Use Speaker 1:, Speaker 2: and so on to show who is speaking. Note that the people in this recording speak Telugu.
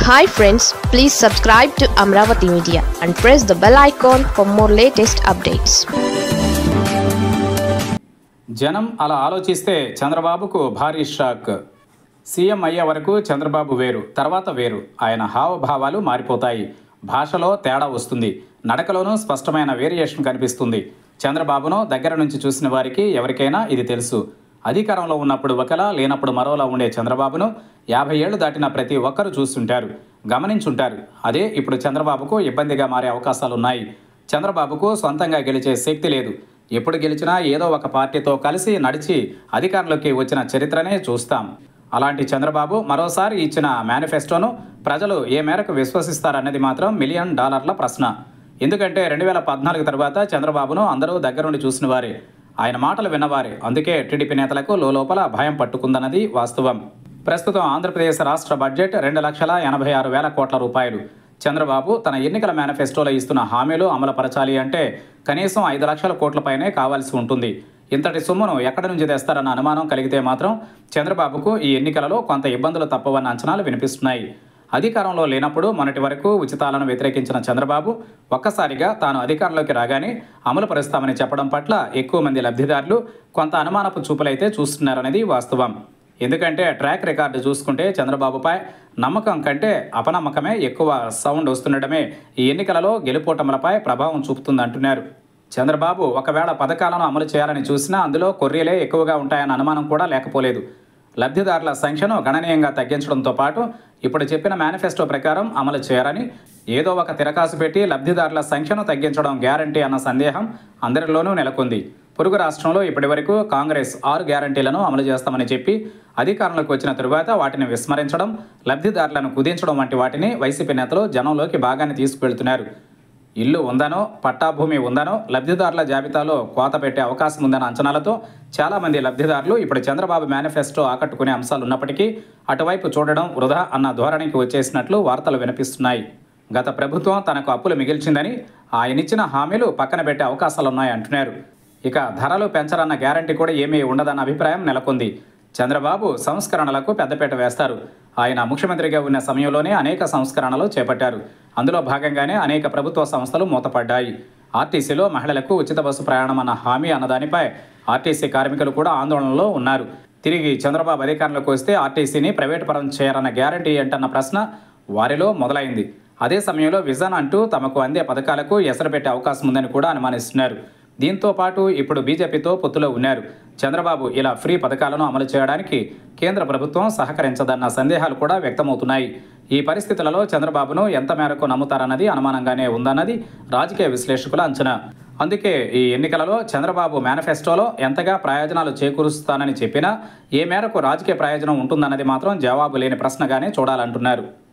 Speaker 1: hi friends please subscribe to Amaravati media and press the bell icon for more latest updates
Speaker 2: జనం అలా ఆలోచిస్తే చంద్రబాబుకు భారీ షాక్ సీఎం అయ్యే వరకు చంద్రబాబు వేరు తర్వాత వేరు ఆయన హావభావాలు మారిపోతాయి భాషలో తేడా వస్తుంది నడకలోనూ స్పష్టమైన వేరియేషన్ కనిపిస్తుంది చంద్రబాబును దగ్గర నుంచి చూసిన వారికి ఎవరికైనా ఇది తెలుసు అధికారంలో ఉన్నప్పుడు ఒకలా లేనప్పుడు మరోలా ఉండే చంద్రబాబును యాభై ఏళ్లు దాటిన ప్రతి ఒక్కరూ చూస్తుంటారు గమనించుంటారు అదే ఇప్పుడు చంద్రబాబుకు ఇబ్బందిగా మారే అవకాశాలున్నాయి చంద్రబాబుకు సొంతంగా గెలిచే శక్తి లేదు ఎప్పుడు గెలిచినా ఏదో ఒక పార్టీతో కలిసి నడిచి అధికారంలోకి వచ్చిన చరిత్రనే చూస్తాం అలాంటి చంద్రబాబు మరోసారి ఇచ్చిన మేనిఫెస్టోను ప్రజలు ఏ మేరకు విశ్వసిస్తారన్నది మాత్రం మిలియన్ డాలర్ల ప్రశ్న ఎందుకంటే రెండు వేల పద్నాలుగు తర్వాత చంద్రబాబును అందరూ దగ్గరుండి చూసిన వారే ఆయన మాటలు విన్నవారే అందుకే టీడీపీ నేతలకు లోపల భయం పట్టుకుందన్నది వాస్తవం ప్రస్తుతం ఆంధ్రప్రదేశ్ రాష్ట్ర బడ్జెట్ రెండు లక్షల ఎనభై ఆరు వేల కోట్ల రూపాయలు చంద్రబాబు తన ఎన్నికల మేనిఫెస్టోలో ఇస్తున్న హామీలు అమలుపరచాలి అంటే కనీసం ఐదు లక్షల కోట్లపైనే కావాల్సి ఉంటుంది ఇంతటి సొమ్మును ఎక్కడి నుంచి తెస్తారన్న అనుమానం కలిగితే మాత్రం చంద్రబాబుకు ఈ ఎన్నికలలో కొంత ఇబ్బందులు తప్పవన్న అంచనాలు వినిపిస్తున్నాయి అధికారంలో లేనప్పుడు మొన్నటి వరకు ఉచితాలను వ్యతిరేకించిన చంద్రబాబు ఒక్కసారిగా తాను అధికారంలోకి రాగానే అమలు పరుస్తామని చెప్పడం పట్ల ఎక్కువ మంది లబ్ధిదారులు కొంత అనుమానపు చూపులైతే చూస్తున్నారనేది వాస్తవం ఎందుకంటే ట్రాక్ రికార్డు చూసుకుంటే చంద్రబాబుపై నమ్మకం కంటే అపనమ్మకమే ఎక్కువ సౌండ్ వస్తుండటమే ఈ ఎన్నికలలో గెలుపోటములపై ప్రభావం చూపుతుందంటున్నారు చంద్రబాబు ఒకవేళ పథకాలను అమలు చేయాలని చూసినా అందులో కొర్రీలే ఎక్కువగా ఉంటాయన్న అనుమానం కూడా లేకపోలేదు లబ్ధిదారుల సంఖ్యను గణనీయంగా తగ్గించడంతో పాటు ఇప్పుడు చెప్పిన మేనిఫెస్టో ప్రకారం అమలు చేయాలని ఏదో ఒక తిరకాసు పెట్టి లబ్ధిదారుల సంఖ్యను తగ్గించడం గ్యారంటీ అన్న సందేహం అందరిలోనూ నెలకొంది పొరుగు రాష్ట్రంలో ఇప్పటివరకు కాంగ్రెస్ ఆరు గ్యారంటీలను అమలు చేస్తామని చెప్పి అధికారంలోకి వచ్చిన తరువాత వాటిని విస్మరించడం లబ్ధిదారులను కుదించడం వంటి వాటిని వైసీపీ నేతలు జనంలోకి భాగాన్ని తీసుకువెళ్తున్నారు ఇల్లు ఉందనో పట్టాభూమి ఉందనో లబ్ధిదారుల జాబితాలో కోత పెట్టే అవకాశం ఉందన్న అంచనాలతో చాలామంది లబ్ధిదారులు ఇప్పుడు చంద్రబాబు మేనిఫెస్టో ఆకట్టుకునే అంశాలు ఉన్నప్పటికీ అటువైపు చూడడం వృధా అన్న ధోరణికి వచ్చేసినట్లు వార్తలు వినిపిస్తున్నాయి గత ప్రభుత్వం తనకు అప్పులు మిగిల్చిందని ఆయనిచ్చిన హామీలు పక్కన పెట్టే అవకాశాలున్నాయి అంటున్నారు ఇక ధరలు పెంచరన్న గ్యారంటీ కూడా ఏమీ ఉండదన్న అభిప్రాయం నెలకొంది చంద్రబాబు సంస్కరణలకు పెద్దపీట వేస్తారు ఆయన ముఖ్యమంత్రిగా ఉన్న సమయంలోనే అనేక సంస్కరణలు చేపట్టారు అందులో భాగంగానే అనేక ప్రభుత్వ సంస్థలు మూతపడ్డాయి ఆర్టీసీలో మహిళలకు ఉచిత బస్సు ప్రయాణం అన్న హామీ అన్నదానిపై ఆర్టీసీ కార్మికులు కూడా ఆందోళనలో ఉన్నారు తిరిగి చంద్రబాబు అధికారంలోకి వస్తే ఆర్టీసీని ప్రైవేటు పరం చేయాలన్న గ్యారంటీ ఏంటన్న ప్రశ్న వారిలో మొదలైంది అదే సమయంలో విజన్ అంటూ తమకు అందే పథకాలకు ఎసరు పెట్టే అవకాశం ఉందని కూడా అనుమానిస్తున్నారు దీంతో పాటు ఇప్పుడు బీజేపీతో పొత్తులో ఉన్నారు చంద్రబాబు ఇలా ఫ్రీ పథకాలను అమలు చేయడానికి కేంద్ర ప్రభుత్వం సహకరించదన్న సందేహాలు కూడా వ్యక్తమవుతున్నాయి ఈ పరిస్థితులలో చంద్రబాబును ఎంత మేరకు నమ్ముతారన్నది అనుమానంగానే ఉందన్నది రాజకీయ విశ్లేషకుల అంచనా అందుకే ఈ ఎన్నికలలో చంద్రబాబు మేనిఫెస్టోలో ఎంతగా ప్రయోజనాలు చేకూరుస్తానని చెప్పినా ఏ మేరకు రాజకీయ ప్రయోజనం ఉంటుందన్నది మాత్రం జవాబు లేని ప్రశ్నగానే చూడాలంటున్నారు